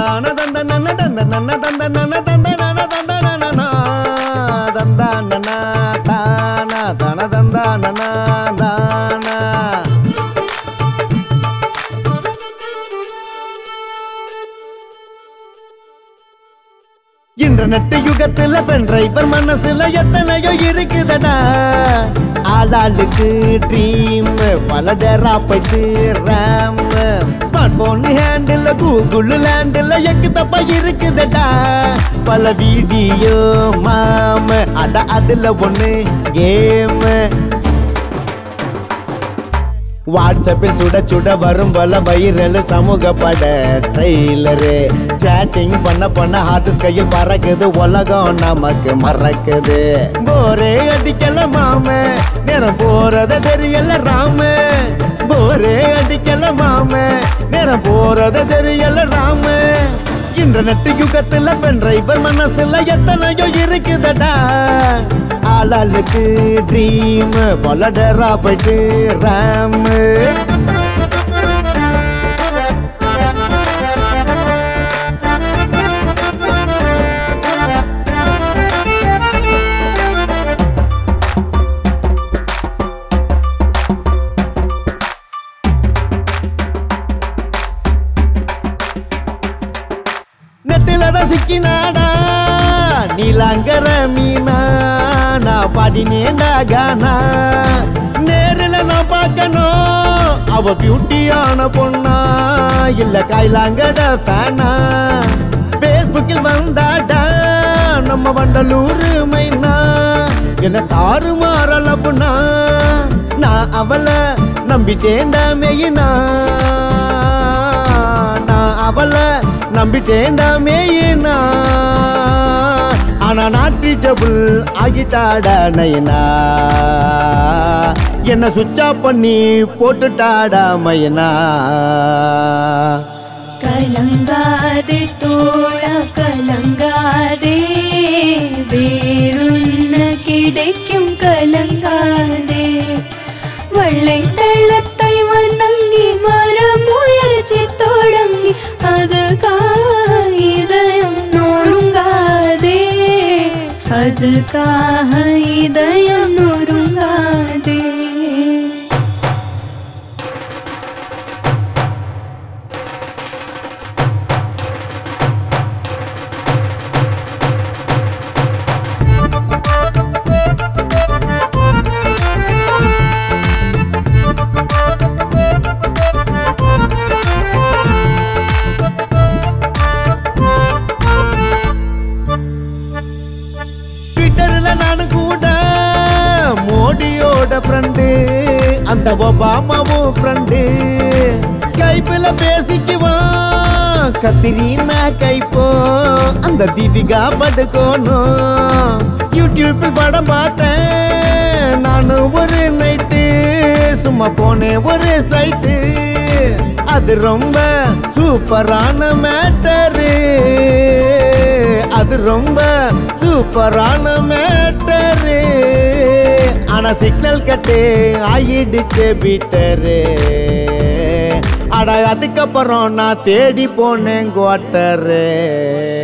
தந்தான தந்த நன்ன தந்த நன்ன தந்த நன்ன தந்த நன தந்த நன தந்தான தானா தன தந்தான தானா இன்டர்நெட் யுகத்துல பென் டிரைவர் மனசுல எத்தனையோ இருக்குதடா ஆளாளுக்கு ட்ரீம் பல டேரா போயிட்டு RAM smart phone handle Google லேண்டில் எக்கு தப்பா இருக்குதடா பல வீடியோ மாம அட அதுல ஒண்ணு கேம் வாட்ஸ்அப்பில் சுட சுட வரும் பல வைரல் சமூக பட ட்ரெய்லரு சேட்டிங் பண்ண பண்ண ஹார்ட் கையில் பறக்குது உலகம் நமக்கு மறக்குது போரே அடிக்கல மாம நேரம் போறத தெரியல ராம போரே அடிக்கல மாம நேரம் போறத தெரியல ராம இன்டர்நெட் யுகத்துல பென் டிரைவர் மனசுல எத்தனையோ இருக்குதடா ஆளாளுக்கு ட்ரீம் பல டேரா போயிட்டு ரேம் நெத்தில தான் சிக்கினாடா நீலாங்கர மீனா நான் பாடினேண்டா கானா நேரில் நான் பார்க்கணும் அவ பியூட்டியான பொண்ணா இல்ல கைலாங்கட ஃபேனா பேஸ்புக்கில் வந்தாடா நம்ம வண்டலூர் மைனா என்ன தாறு மாறலப்புனா நான் அவளை நம்பிட்டேன்டா மெயினா நான் அவளை நம்பிட்டேன்டா மேயினா ஆனா நாட்டி ஜபுல் ஆகிட்டாடா நயனா என்ன சுவிட்ச் ஆஃப் பண்ணி போட்டுட்டாடா மையனா கலங்காதே தோழா கலங்காதே வேறொன்ன கிடைக்கும் கலங்காதே வள்ளை தள்ளத்தை வணங்கி மர முயற்சி தொடங்கி அது இதயம் நொறுங்காதே அதுக்காக இதயம் நொறுங்காதே ட்விட்டர்ல நானு கூட மோடியோட ஃப்ரெண்டு அந்த ஒபாமாவும் ஃப்ரெண்டு ஸ்கைப்பில் பேசிக்குவான் கத்திரினா கைப்போ அந்த தீபிகா படுக்கணும் யூடியூப்பில் படம் பார்த்தேன் நானும் ஒரு நைட்டு சும்மா போனேன் ஒரு சைட்டு அது ரொம்ப சூப்பரான மேட்டரு அது ரொம்ப சூப்பரான மேட்டரு ஆனா சிக்னல் கட்டு ஆயிடுச்சு பீட்டரு அட அதுக்கப்புறம் நான் தேடி போனேன் குவாட்டரு